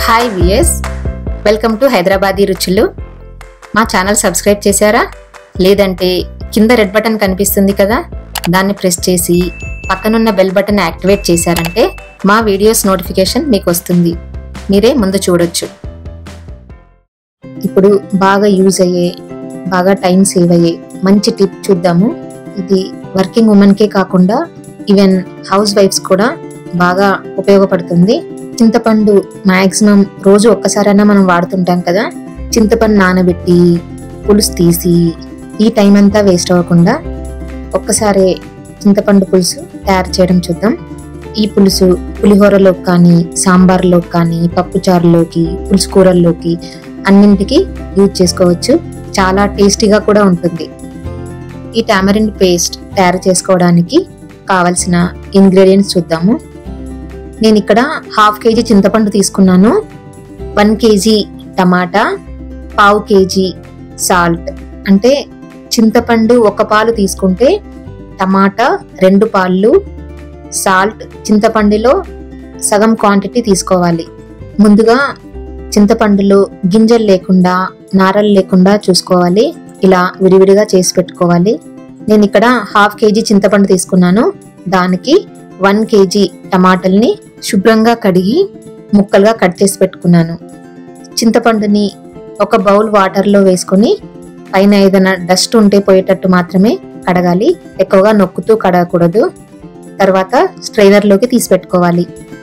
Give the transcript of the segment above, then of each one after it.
hi VS welcome to Hyderabadi రుచులు మా channel subscribe చేశారా లేదంటే కింద రెడ్ బటన్ కనిపిస్తుంది కదా దాన్ని ప్రెస్ చేసి పక్కనున్న బెల్ బటన్ యాక్టివేట్ చేశారంటే మా వీడియోస్ నోటిఫికేషన్ మీకు వస్తుంది మీరే ముందు చూడొచ్చు ఇప్పుడు బాగా యూజ్ అయ్యే బాగా టైం సేవ్ అయ్యే మంచి టిప్ చూద్దాము ఇది వర్కింగ్ ఉమెన్కే కాకుండా ఈవెన్ హౌస్ వైఫ్స్ కూడా బాగా ఉపయోగపడుతుంది చింతపండు మాక్సిమం రోజు ఒక్కసారైనా మనం వాడుతుంటాం కదా చింతపండు నానబెట్టి పులుసు తీసి ఈ టైం అంతా వేస్ట్ అవ్వకుండా ఒక్కసారి చింతపండు పులుసు తయారు చేయడం చూద్దాం ఈ పులుసు పులిహోరలోకి కానీ సాంబార్లోకి కానీ పప్పుచారులోకి పులుసు కూరల్లోకి అన్నింటికి యూజ్ చేసుకోవచ్చు చాలా టేస్టీగా కూడా ఉంటుంది ఈ టామరిన్ పేస్ట్ తయారు చేసుకోవడానికి కావలసిన ఇంగ్రీడియంట్స్ చూద్దాము నేను ఇక్కడ హాఫ్ కేజీ చింతపండు తీసుకున్నాను వన్ కేజీ టమాటా పావు కేజీ సాల్ట్ అంటే చింతపండు ఒక పాలు తీసుకుంటే టమాటా రెండు పాలు సాల్ట్ చింతపండులో సగం క్వాంటిటీ తీసుకోవాలి ముందుగా చింతపండులో గింజలు లేకుండా నారలు లేకుండా చూసుకోవాలి ఇలా విడివిడిగా చేసి పెట్టుకోవాలి నేను ఇక్కడ హాఫ్ కేజీ చింతపండు తీసుకున్నాను దానికి వన్ కేజీ టమాటల్ని శుభ్రంగా కడిగి ముక్కలుగా కట్ చేసి పెట్టుకున్నాను చింతపండుని ఒక బౌల్ వాటర్లో వేసుకొని పైన ఏదైనా డస్ట్ ఉంటే పోయేటట్టు మాత్రమే కడగాలి ఎక్కువగా నొక్కుతూ కడగకూడదు తర్వాత స్ట్రైనర్లోకి తీసి పెట్టుకోవాలి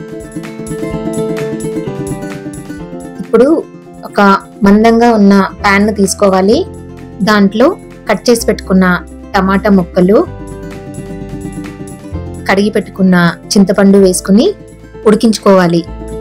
ఇప్పుడు ఒక మందంగా ఉన్న ప్యాన్ తీసుకోవాలి దాంట్లో కట్ చేసి పెట్టుకున్న టమాటా ముక్కలు కడిగి పెట్టుకున్న చింతపండు వేసుకుని ఉడికించుకోవాలి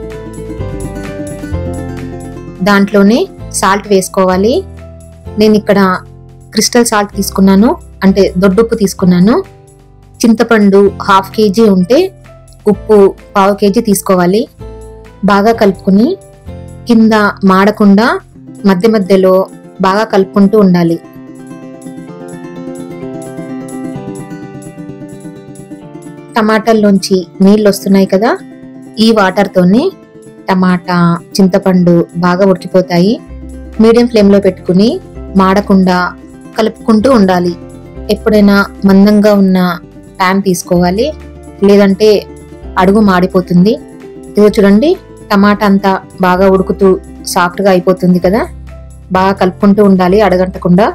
దాంట్లోనే సాల్ట్ వేసుకోవాలి నేను ఇక్కడ క్రిస్టల్ సాల్ట్ తీసుకున్నాను అంటే దొడ్డుప్పు తీసుకున్నాను చింతపండు హాఫ్ కేజీ ఉంటే ఉప్పు పావు కేజీ తీసుకోవాలి బాగా కలుపుకుని కింద మాడకుండా మధ్య మధ్యలో బాగా కలుపుకుంటూ ఉండాలి టమాటాల్లోంచి నీళ్ళు వస్తున్నాయి కదా ఈ వాటర్తోనే టమాటా చింతపండు బాగా ఉడికిపోతాయి మీడియం ఫ్లేమ్లో పెట్టుకుని మాడకుండా కలుపుకుంటూ ఉండాలి ఎప్పుడైనా మందంగా ఉన్న ప్యాన్ తీసుకోవాలి లేదంటే అడుగు మాడిపోతుంది ఇదిగో చూడండి టమాటా అంతా బాగా ఉడుకుతూ సాఫ్ట్గా అయిపోతుంది కదా బాగా కలుపుకుంటూ ఉండాలి అడగంటకుండా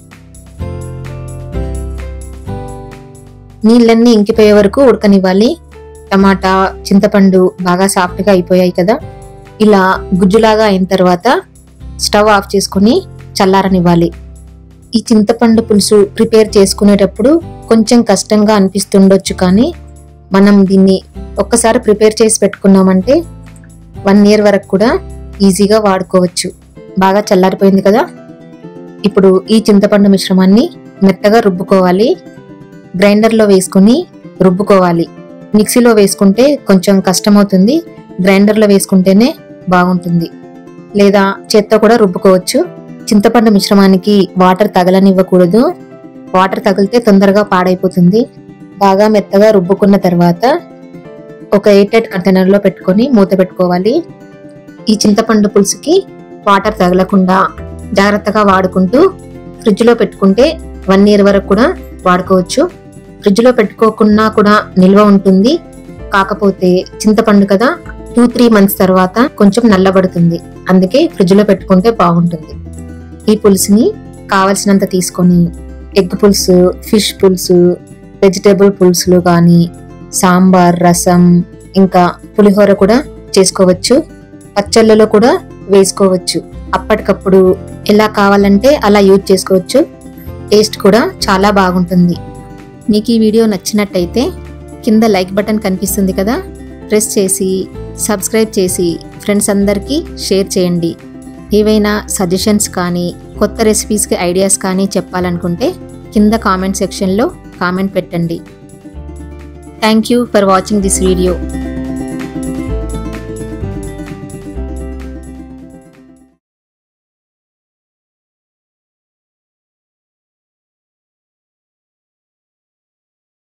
నీళ్ళన్నీ ఇంకిపోయే వరకు ఉడకనివ్వాలి టమాటా చింతపండు బాగా సాఫ్ట్గా అయిపోయాయి కదా ఇలా గుజ్జులాగా అయిన తర్వాత స్టవ్ ఆఫ్ చేసుకుని చల్లారనివ్వాలి ఈ చింతపండు పులుసు ప్రిపేర్ చేసుకునేటప్పుడు కొంచెం కష్టంగా అనిపిస్తుండొచ్చు కానీ మనం దీన్ని ఒక్కసారి ప్రిపేర్ చేసి పెట్టుకున్నామంటే వన్ ఇయర్ వరకు కూడా ఈజీగా వాడుకోవచ్చు బాగా చల్లారిపోయింది కదా ఇప్పుడు ఈ చింతపండు మిశ్రమాన్ని మెత్తగా రుబ్బుకోవాలి గ్రైండర్లో వేసుకుని రుబ్బుకోవాలి మిక్సీలో వేసుకుంటే కొంచెం కష్టమవుతుంది గ్రైండర్లో వేసుకుంటేనే బాగుంటుంది లేదా చేత్తో కూడా రుబ్బుకోవచ్చు చింతపండు మిశ్రమానికి వాటర్ తగలనివ్వకూడదు వాటర్ తగిలితే తొందరగా పాడైపోతుంది బాగా మెత్తగా రుబ్బుకున్న తర్వాత ఒక ఎయిటెడ్ కంటైనర్లో పెట్టుకొని మూత పెట్టుకోవాలి ఈ చింతపండు పులుసుకి వాటర్ తగలకుండా జాగ్రత్తగా వాడుకుంటూ ఫ్రిడ్జ్లో పెట్టుకుంటే వన్ ఇయర్ వరకు కూడా వాడుకోవచ్చు ఫ్రిడ్జ్లో పెట్టుకోకున్నా కూడా నిల్వ ఉంటుంది కాకపోతే చింతపండు కదా టూ త్రీ మంత్స్ తర్వాత కొంచెం నల్లబడుతుంది అందుకే ఫ్రిడ్జ్లో పెట్టుకుంటే బాగుంటుంది ఈ పులుసుని కావలసినంత తీసుకొని ఎగ్ పులుసు ఫిష్ పులుసు వెజిటేబుల్ పులుసులు కానీ సాంబార్ రసం ఇంకా పులిహోర కూడా చేసుకోవచ్చు పచ్చళ్ళలో కూడా వేసుకోవచ్చు అప్పటికప్పుడు ఎలా కావాలంటే అలా యూజ్ చేసుకోవచ్చు టేస్ట్ కూడా చాలా బాగుంటుంది మీకు ఈ వీడియో నచ్చినట్టయితే కింద లైక్ బటన్ కనిపిస్తుంది కదా ప్రెస్ చేసి సబ్స్క్రైబ్ చేసి ఫ్రెండ్స్ అందరికీ షేర్ చేయండి ఏవైనా సజెషన్స్ కానీ కొత్త రెసిపీస్కి ఐడియాస్ కానీ చెప్పాలనుకుంటే కింద కామెంట్ సెక్షన్లో కామెంట్ పెట్టండి thank you for watching this video